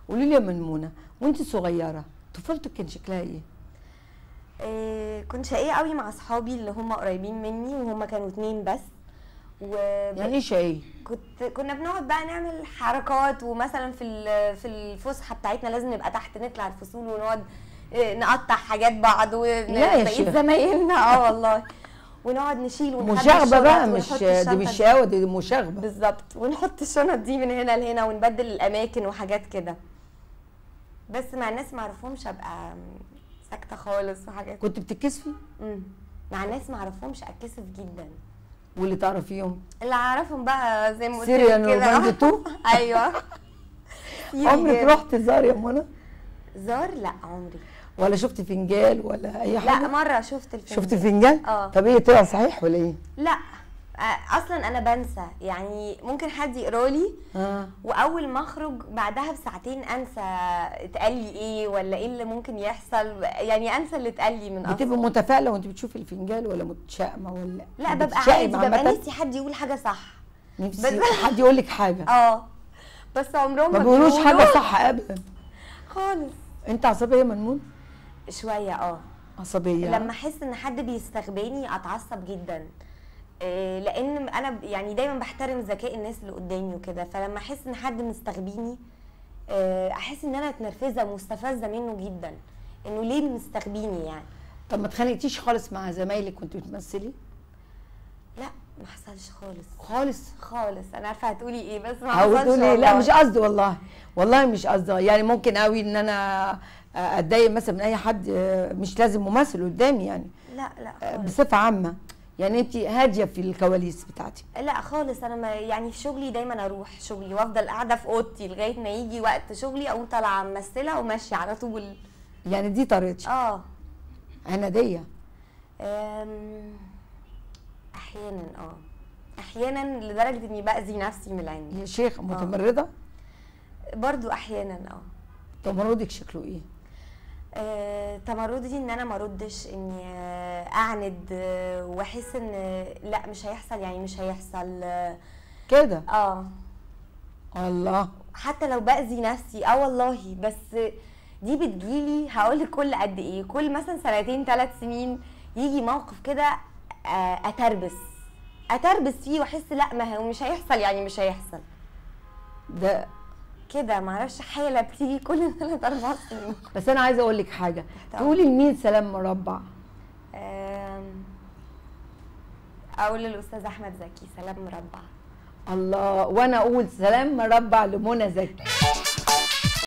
قولي لي يا منمونه وانت صغيره طفولتك كان شكلها ايه إيه كنت شقية قوي مع اصحابي اللي هم قريبين مني وهم كانوا اتنين بس و يعني ايه شقيه كنت كنا بنقعد بقى نعمل حركات ومثلا في ال- في الفسحه بتاعتنا لازم نبقى تحت نطلع الفصول ونقعد إيه، نقطع حاجات بعض لا يا ونبقى شيخ. زمايلنا اه والله ونقعد نشيل ونخبي مشاغبه الشنط بقى ونحط مش دي الشنطة مش شقاوه دي مشاغبه بالظبط ونحط الشنط دي من هنا لهنا ونبدل الاماكن وحاجات كده بس مع الناس ما اعرفهمش ابقى ساكته خالص وحاجات كنت بتتكسفي مم. مع ناس ما اعرفهمش اتكسف جدا واللي تعرفيهم اللي اعرفهم بقى زي ما قلت سيريان لك كده. وباند تو؟ ايوه عمرك رحت زار يا منى زار لا عمري ولا شفت فنجان ولا اي لا حاجه مره شفت الفيلم شفت فنجان اه. طب ايه طلع صحيح ولا ايه لا آه، اصلا انا بنسى يعني ممكن حد يقرا لي اه واول ما اخرج بعدها بساعتين انسى اتقال لي ايه ولا ايه اللي ممكن يحصل يعني انسى اللي اتقال لي من بتبقى اصلا متفائله وانت بتشوفي الفنجان ولا متشائمه ولا لا ببقى بتتشائم عادي ببقى عامة؟ نفسي حد يقول حاجه صح نفسي بس- حد يقول لك حاجه اه بس عمرهم ما بيقولوش حاجه بيقولوا صح ابدا خالص انت عصبيه يا منمون شويه اه عصبيه لما احس ان حد بيستغباني اتعصب جدا إيه، لان انا ب- يعني دايما بحترم ذكاء الناس اللي قدامي وكده فلما احس ان حد مستغبيني إيه، احس ان انا اتنرفزه ومستفزه منه جدا انه ليه مستغبيني يعني طب ما اتخانقتيش خالص مع زمايلك وانت بتمثلي لا ما حصلش خالص خالص خالص انا عارفه هتقولي ايه بس ما او حصلش تقولي لا والله. مش قصدي والله والله مش قصدي يعني ممكن قوي ان انا اتضايق مثلا من اي حد مش لازم ممثل قدامي يعني لا لا خالص بصفه عامه يعني انت هاديه في الكواليس بتاعتك لا خالص انا ما يعني في شغلي دايما اروح شغلي وافضل قاعده في اوضتي لغايه ما يجي وقت شغلي اقوم طالعه ممثله وماشيه على طول يعني دي طريقتك اه عناديه أم، احيانا اه احيانا لدرجه اني باذي نفسي من العند يا شيخ متمرده برضو احيانا اه تمردك شكله ايه آه، تمردي ان انا ما اردش اني آه، اعند آه، واحس ان لا مش هيحصل يعني مش هيحصل اه كده آه. الله حتى لو باذي نفسي اه والله بس دي بتجيلي هقولك كل قد ايه كل مثلا سنتين ثلاث سنين يجي موقف كده آه، اتربس اتربس فيه واحس لا ما هو مش هيحصل يعني مش هيحصل ده كده معرفش حاله بتيجي كل ثلاث اربع سنين بس انا عايزه اقول لك حاجه تحت تقولي لمين سلام مربع آم، اقول للاستاذ احمد زكي سلام مربع الله وانا اقول سلام مربع لمنى زكي